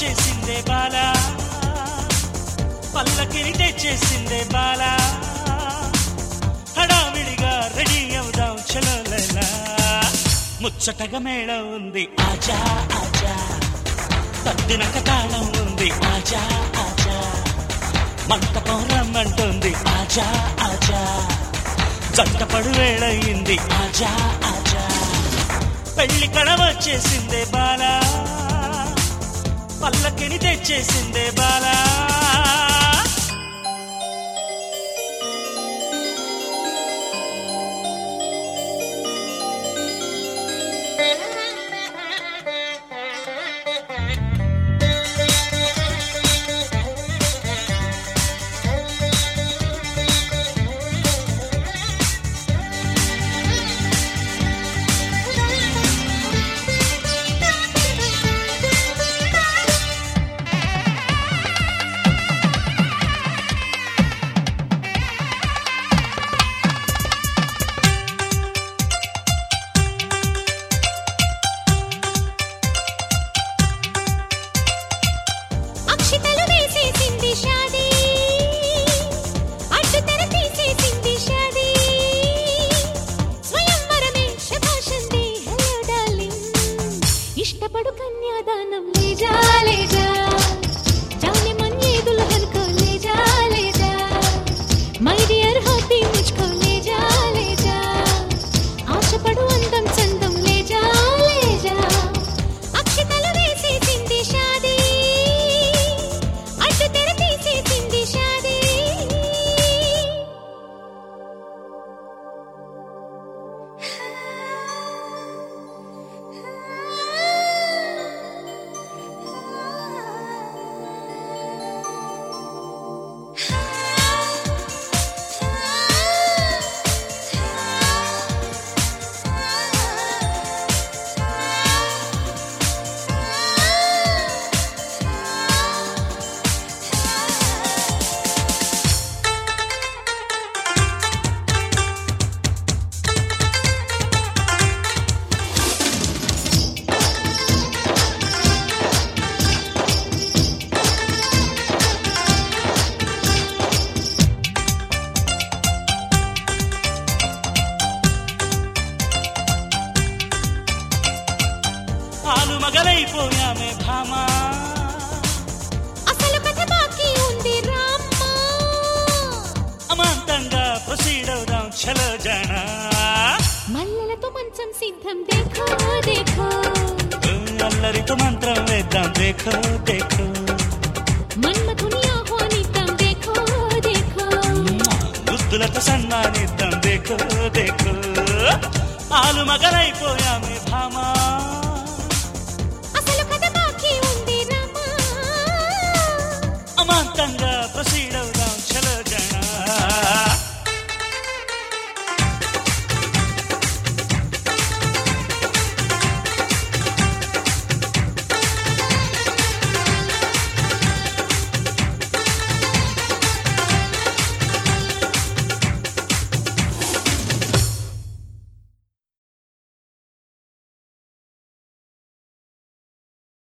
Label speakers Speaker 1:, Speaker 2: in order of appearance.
Speaker 1: వచ్చేసిందే బాలా పల్లకిని తెచ్చేసిందే బాలా హడావిడిగా రెడీ అవుదాం చలోలలా ముచ్చటగా మేళం ఉంది ఆజా ఆజా తద్దినక తాళం ఉంది ఆజా ఆజా మంటపం రమ్మంటుంది ఆజా ఆజా జంటపడు వేళయింది ఆజా ఆజా పెళ్లి కడ వచ్చేసిందే బాలా పల్లకిని తెచ్చేసిందే బాలా
Speaker 2: అక్షితలు వేసేసింది షాదీ అడ్డు తెర తీసేసింది షాదీ స్వయంవరమే శభాషంది హలో డార్లింగ్ ఇష్టపడు కన్యాదానం లేజా లేజా जाने मन ये दुल्हन को ले जा ले जा మై డియర్ హాబీ ముझको ले जा ले जा ఆశపడు అందం చందం లే जा ले जा అక్షతలు వేసేసింది షాదీ అడ్డు తెర తీసేసింది షాదీ
Speaker 1: ఆలు మగలైపోయామే భామా
Speaker 2: అసలు కథ బాకీ ఉంది రామ్మా
Speaker 1: అమాంతంగా ప్రొసీడ్ అవుదాం చలో జానా
Speaker 2: మల్లెలతో మంచం సిద్ధం దేఖో దేఖో
Speaker 1: అల్లరితో మంత్రం వేద్దాం దేఖో దేఖో
Speaker 2: మన్మథుని ఆహ్వానిద్దాం దేఖో దేఖో
Speaker 1: గుద్దులతో సన్మానిద్దాం దేఖో దేఖో ఆలు మగలైపోయామే భామా